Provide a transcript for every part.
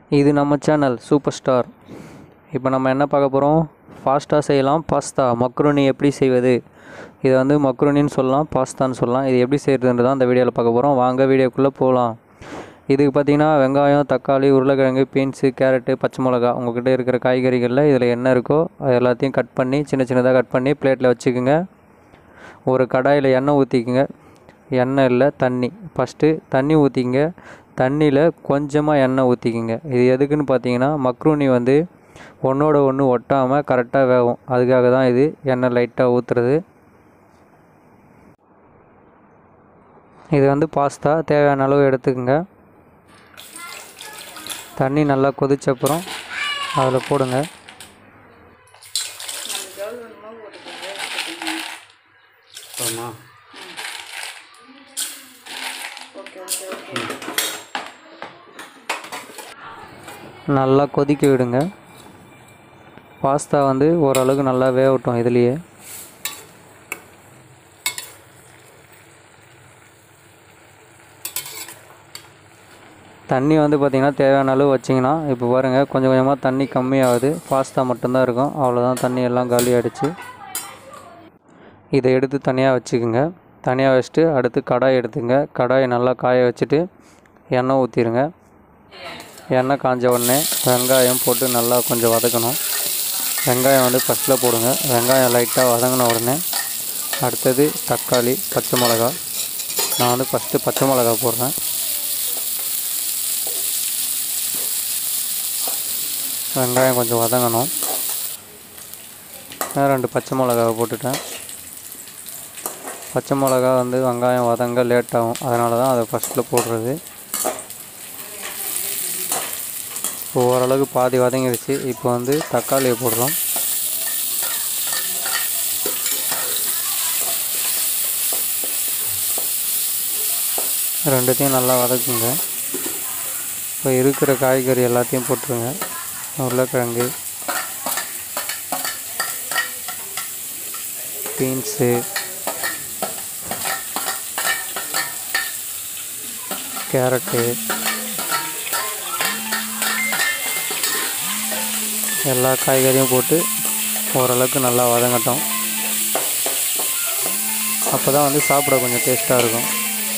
இது நம்ம channel super star இப்போ நம்ம என்ன பார்க்க போகிறோம் ஃபாஸ்ட்டாக செய்யலாம் பாஸ்தா மக்ருனி எப்படி செய்வது இதை வந்து மக்ருனின்னு சொல்லலாம் பாஸ்தான்னு சொல்லலாம் இது எப்படி செய்கிறதுன்றது தான் அந்த வீடியோவில் பார்க்க போகிறோம் வாங்க வீடியோக்குள்ளே போகலாம் இதுக்கு பார்த்தீங்கன்னா வெங்காயம் தக்காளி உருளைக்கிழங்கு பீன்ஸு கேரட்டு பச்சை மிளகா உங்கள்கிட்ட இருக்கிற காய்கறிகளில் இதில் என்ன இருக்கோ அது எல்லாத்தையும் கட் பண்ணி சின்ன சின்னதாக கட் பண்ணி பிளேட்டில் வச்சுக்கோங்க ஒரு கடாயில் எண்ணெய் ஊற்றிக்குங்க எண்ணெய் இல்லை தண்ணி ஃபஸ்ட்டு தண்ணி ஊற்றிங்க தண்ணியில் கொஞ்சமாக எண்ணெய் ஊற்றிக்கிங்க இது எதுக்குன்னு பார்த்தீங்கன்னா மக்ரூனி வந்து ஒன்றோட ஒன்று ஒட்டாமல் கரெக்டாக வேகும் அதுக்காக தான் இது எண்ணெய் லைட்டாக ஊற்றுறது இது வந்து பாஸ்தா தேவையான அளவு எடுத்துக்கோங்க தண்ணி நல்லா கொதிச்ச அப்புறம் அதில் போடுங்க ஆமா நல்லா கொதிக்க விடுங்க பாஸ்தா வந்து ஓரளவுக்கு நல்லா வேகட்டும் இதுலேயே தண்ணி வந்து பார்த்திங்கன்னா தேவையான அளவு வச்சிங்கன்னா இப்போ பாருங்கள் கொஞ்சம் கொஞ்சமாக தண்ணி கம்மியாகுது பாஸ்தா மட்டும்தான் இருக்கும் அவ்வளோதான் தண்ணி எல்லாம் காலி ஆகிடுச்சு இதை எடுத்து தனியாக வச்சுக்கோங்க தனியாக வச்சுட்டு அடுத்து கடாய் எடுத்துங்க கடாயை நல்லா காய வச்சுட்டு எண்ணெய் ஊற்றிடுங்க எண்ணெய் காஞ்ச உடனே வெங்காயம் போட்டு நல்லா கொஞ்சம் வதக்கணும் வெங்காயம் வந்து ஃபஸ்ட்டில் போடுங்க வெங்காயம் லைட்டாக வதங்கின உடனே அடுத்தது தக்காளி பச்சை மிளகா நான் வந்து ஃபஸ்ட்டு பச்சை மிளகா போடுறேன் வெங்காயம் கொஞ்சம் வதங்கணும் நான் ரெண்டு பச்சை மிளகாவை போட்டுட்டேன் பச்சை மிளகா வந்து வெங்காயம் வதங்க லேட் ஆகும் அதனால தான் அதை ஃபஸ்ட்டில் போடுறது இப்போ ஓரளவுக்கு பாதி வதங்கிடுச்சு இப்போ வந்து தக்காளியை போடுறோம் ரெண்டுத்தையும் நல்லா வதக்குங்க இப்போ இருக்கிற காய்கறி எல்லாத்தையும் போட்டுருங்க உருளைக்கிழங்கு பீன்ஸு கேரட்டு எல்லா காய்கறியும் போட்டு ஓரளவுக்கு நல்லா வதங்கட்டும் அப்போ தான் வந்து சாப்பிட கொஞ்சம் டேஸ்ட்டாக இருக்கும்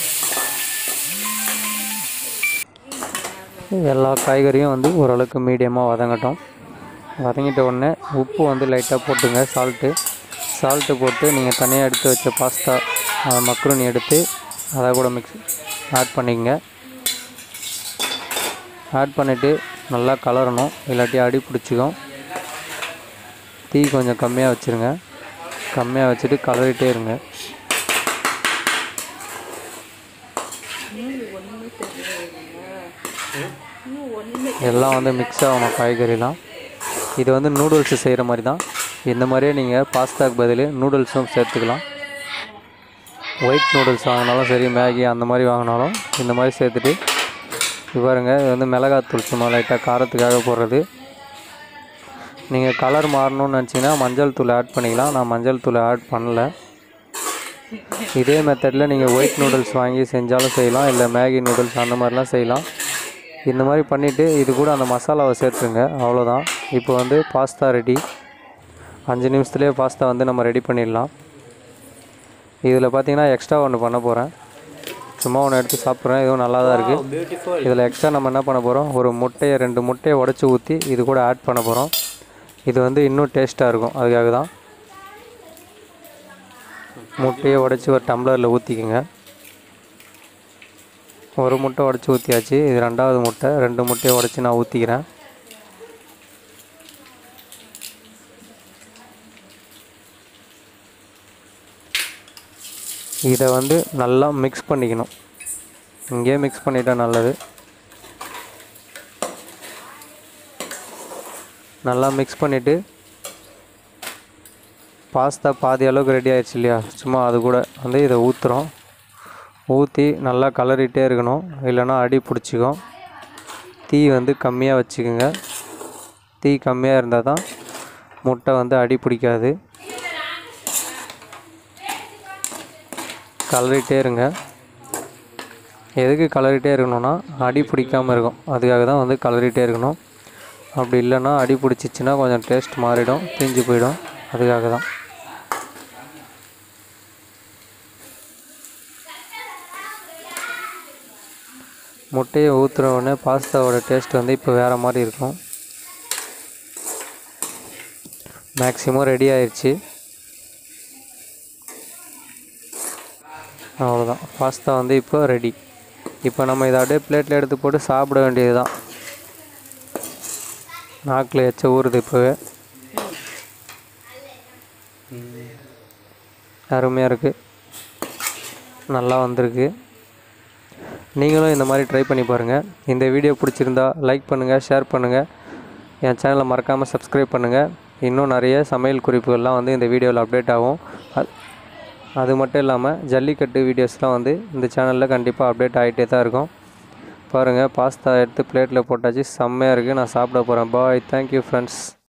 எல்லா காய்கறியும் வந்து ஓரளவுக்கு மீடியமாக வதங்கட்டும் வதங்கிட்ட உடனே உப்பு வந்து லைட்டாக போட்டுங்க சால்ட்டு சால்ட்டு போட்டு நீங்கள் தனியாக எடுத்து வச்ச பாஸ்தா மக்ருனி எடுத்து அதை கூட மிக்ஸ் ஆட் பண்ணிக்கங்க ஆட் பண்ணிவிட்டு நல்லா கலரணும் இல்லாட்டி அடி பிடிச்சிக்கும் தீ கொஞ்சம் கம்மியாக வச்சுருங்க கம்மியாக வச்சுட்டு கலரிட்டே இருங்க எல்லாம் வந்து மிக்ஸ் ஆகணும் காய்கறிலாம் இது வந்து நூடுல்ஸ் செய்கிற மாதிரி தான் இந்த மாதிரியே நீங்கள் பாஸ்தாக்கு பதில் நூடுல்ஸும் சேர்த்துக்கலாம் ஒயிட் நூடுல்ஸ் வாங்கினாலும் சரி மேகி அந்த மாதிரி வாங்கினாலும் இந்த மாதிரி சேர்த்துட்டு இது பாருங்க இது வந்து மிளகாத்தூள் சும்மா லைட்டாக காரத்துக்காக போடுறது நீங்கள் கலர் மாறணும்னு நினச்சிங்கன்னா மஞ்சள் தூள் ஆட் பண்ணிக்கலாம் நான் மஞ்சள் தூள் ஆட் பண்ணல இதே மெத்தடில் நீங்கள் ஒயிட் நூடுல்ஸ் வாங்கி செஞ்சாலும் செய்யலாம் இல்லை மேகி நூடுல்ஸ் அந்த மாதிரிலாம் செய்யலாம் இந்த மாதிரி பண்ணிவிட்டு இது கூட அந்த மசாலாவை சேர்த்துருங்க அவ்வளோதான் இப்போ வந்து பாஸ்தா ரெடி அஞ்சு நிமிஷத்துலேயே பாஸ்தா வந்து நம்ம ரெடி பண்ணிடலாம் இதில் பார்த்தீங்கன்னா எக்ஸ்ட்ரா ஒன்று பண்ண போகிறேன் சும்மா ஒன்று எடுத்து சாப்பிட்றேன் இதுவும் நல்லா தான் இருக்குது பியூட்டிஃபுல் இதில் எக்ஸ்ட்ரா நம்ம என்ன பண்ண போகிறோம் ஒரு முட்டையை ரெண்டு முட்டையை உடச்சி ஊற்றி இது கூட ஆட் பண்ண போகிறோம் இது வந்து இன்னும் டேஸ்ட்டாக இருக்கும் அதுக்காக தான் முட்டையை உடச்சி ஒரு டம்ளரில் ஊற்றிக்கோங்க ஒரு முட்டை உடச்சி ஊற்றியாச்சு இது ரெண்டாவது முட்டை ரெண்டு முட்டையை உடச்சி நான் ஊற்றிக்கிறேன் இதை வந்து நல்லா மிக்ஸ் பண்ணிக்கணும் இங்கேயே மிக்ஸ் பண்ணிட்டா நல்லது நல்லா மிக்ஸ் பண்ணிவிட்டு பாஸ்தா பாதி அளவுக்கு ரெடி ஆயிடுச்சு இல்லையா சும்மா அது கூட வந்து இதை ஊற்றுறோம் ஊற்றி நல்லா கலரிட்டே இருக்கணும் இல்லைன்னா அடி பிடிச்சிக்கும் தீ வந்து கம்மியாக வச்சுக்கோங்க தீ கம்மியாக இருந்தால் தான் முட்டை வந்து அடி பிடிக்காது கலரிட்டே இருங்க எதுக்கு கலரிட்டே இருக்கணும்னா அடி பிடிக்காமல் இருக்கும் அதுக்காக தான் வந்து கலரிட்டே இருக்கணும் அப்படி இல்லைன்னா அடி பிடிச்சிச்சின்னா கொஞ்சம் டேஸ்ட் மாறிடும் தீஞ்சு போயிடும் அதுக்காக தான் முட்டையை ஊற்றுற உடனே பாஸ்தாவோட டேஸ்ட் வந்து இப்போ வேறு மாதிரி இருக்கும் மேக்ஸிமம் ரெடி ஆயிடுச்சு அவ்வளோதான் பாஸ்தா வந்து இப்போ ரெடி இப்போ நம்ம இதை அப்படியே பிளேட்டில் எடுத்து போட்டு சாப்பிட வேண்டியது தான் நாக்கில் எச்ச ஊறுது இப்போவே அருமையாக இருக்குது நல்லா வந்திருக்கு நீங்களும் இந்த மாதிரி ட்ரை பண்ணி பாருங்கள் இந்த வீடியோ பிடிச்சிருந்தா லைக் பண்ணுங்கள் ஷேர் பண்ணுங்கள் என் சேனலை மறக்காமல் சப்ஸ்கிரைப் பண்ணுங்கள் இன்னும் நிறைய சமையல் குறிப்புகள்லாம் வந்து இந்த வீடியோவில் அப்டேட் ஆகும் அது அது மட்டும் இல்லாமல் ஜல்லிக்கட்டு வீடியோஸ்லாம் வந்து இந்த சேனலில் கண்டிப்பாக அப்டேட் ஆகிட்டே தான் இருக்கும் பாருங்கள் பாஸ்தா எடுத்து பிளேட்டில் போட்டாச்சு செம்மையாக இருக்குது நான் சாப்பிட போகிறேன் பாய் தேங்க்யூ ஃப்ரெண்ட்ஸ்